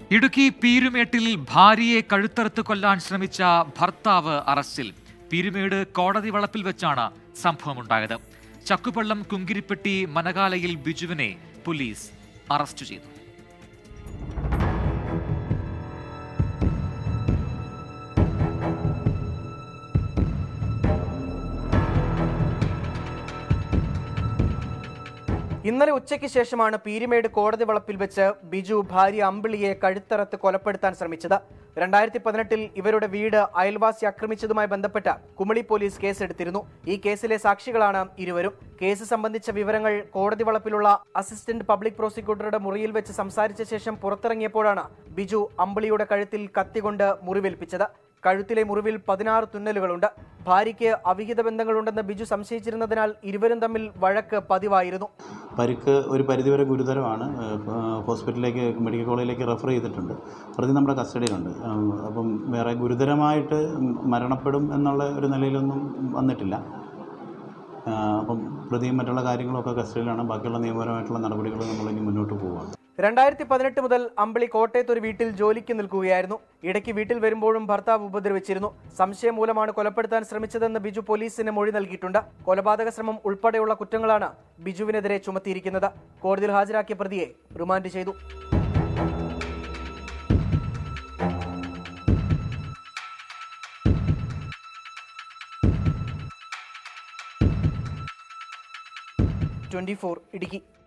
ഇടുക്കി പീരുമേട്ടിൽ ഭാര്യയെ കഴുത്തറുത്ത് കൊല്ലാൻ ശ്രമിച്ച ഭർത്താവ് അറസ്റ്റിൽ പീരുമേട് കോടതി വളപ്പിൽ വെച്ചാണ് സംഭവമുണ്ടായത് ചക്കുപള്ളം കുങ്കിരിപ്പെട്ടി മനകാലയിൽ ബിജുവിനെ പോലീസ് അറസ്റ്റ് ചെയ്തു ഇന്നലെ ഉച്ചയ്ക്ക് ശേഷമാണ് പീരിമേട് കോടതി വളപ്പിൽ വെച്ച് ബിജു ഭാര്യ അമ്പിളിയെ കഴുത്തറത്ത് കൊലപ്പെടുത്താൻ ശ്രമിച്ചത് രണ്ടായിരത്തി പതിനെട്ടിൽ ഇവരുടെ വീട് അയൽവാസി ആക്രമിച്ചതുമായി ബന്ധപ്പെട്ട് കുമളി പോലീസ് കേസെടുത്തിരുന്നു ഈ കേസിലെ സാക്ഷികളാണ് ഇരുവരും കേസ് സംബന്ധിച്ച വിവരങ്ങൾ കോടതി വളപ്പിലുള്ള അസിസ്റ്റന്റ് പബ്ലിക് പ്രോസിക്യൂട്ടറുടെ മുറിയിൽ വെച്ച് സംസാരിച്ച ശേഷം പുറത്തിറങ്ങിയപ്പോഴാണ് ബിജു അമ്പിളിയുടെ കഴുത്തിൽ കത്തികൊണ്ട് മുറിവേൽപ്പിച്ചത് കഴുത്തിലെ മുറിവിൽ പതിനാറ് തുന്നലുകളുണ്ട് ഭാര്യയ്ക്ക് അവിഹിത ബന്ധങ്ങളുണ്ടെന്ന് ബിജു സംശയിച്ചിരുന്നതിനാൽ ഇരുവരും തമ്മിൽ വഴക്ക് പതിവായിരുന്നു പരിക്ക് ഒരു പരിധിവരെ ഗുരുതരമാണ് ഏഹ് ഹോസ്പിറ്റലിലേക്ക് മെഡിക്കൽ കോളേജിലേക്ക് റെഫർ ചെയ്തിട്ടുണ്ട് പ്രതി നമ്മുടെ കസ്റ്റഡിയിലുണ്ട് ഏഹ് അപ്പം വേറെ ഗുരുതരമായിട്ട് മരണപ്പെടും എന്നുള്ള ഒരു നിലയിലൊന്നും വന്നിട്ടില്ല ഏഹ് അപ്പം പ്രതിയും മറ്റുള്ള കാര്യങ്ങളൊക്കെ കസ്റ്റഡിയിലാണ് ബാക്കിയുള്ള നിയമപരമായിട്ടുള്ള നടപടികൾ നമ്മളിനി മുന്നോട്ട് പോവുകയാണ് രണ്ടായിരത്തി പതിനെട്ട് മുതൽ അമ്പിളി കോട്ടയത്ത് ഒരു വീട്ടിൽ ജോലിക്ക് നിൽക്കുകയായിരുന്നു ഇടയ്ക്ക് വീട്ടിൽ വരുമ്പോഴും ഭർത്താവ് ഉപദ്രവിച്ചിരുന്നു സംശയം മൂലമാണ് കൊലപ്പെടുത്താൻ ശ്രമിച്ചതെന്ന് ബിജു പോലീസിന് മൊഴി നൽകിയിട്ടുണ്ട് കൊലപാതക ശ്രമം ഉൾപ്പെടെയുള്ള കുറ്റങ്ങളാണ് ബിജുവിനെതിരെ ചുമത്തിയിരിക്കുന്നത് കോടതിയിൽ ഹാജരാക്കിയ പ്രതിയെ റിമാൻഡ് ചെയ്തു ട്വന്റി ഇടുക്കി